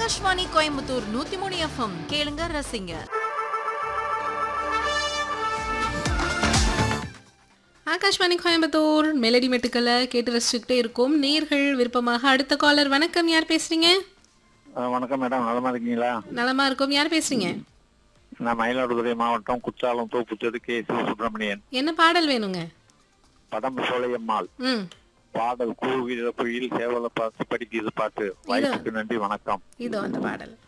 ஆகாஷ்வாணி கோயம்புத்தூர் நூத்தி மூணு எஃப்எம் கேளுங்க ரசிங்க ஆகாஷ்வாணி கோயம்புத்தூர் மெலடி மெட்டுக்களை கேட்டு ரசிச்சுக்கிட்டே இருக்கோம் நேர்கள் விருப்பமாக அடுத்த காலர் வணக்கம் யார் பேசுறீங்க அஹ் வணக்கம் மேடம் நலமா இருக்கீங்களா நலமா இருக்கோம் யார் பேசுறீங்க நான் மயிலாடுதுறை மாவட்டம் குற்றாலம் தோப்புச்சது கே சிவசுப்பிரமணியன் என்ன பாடல் வேணுங்க படம் சோலையம்மாள் ம் பாடல் கூறுகிற குயில் சேவலை பார்த்து படிக்கிறது பாட்டு வாய்ப்புக்கு நன்றி வணக்கம் இதோ அந்த பாடல்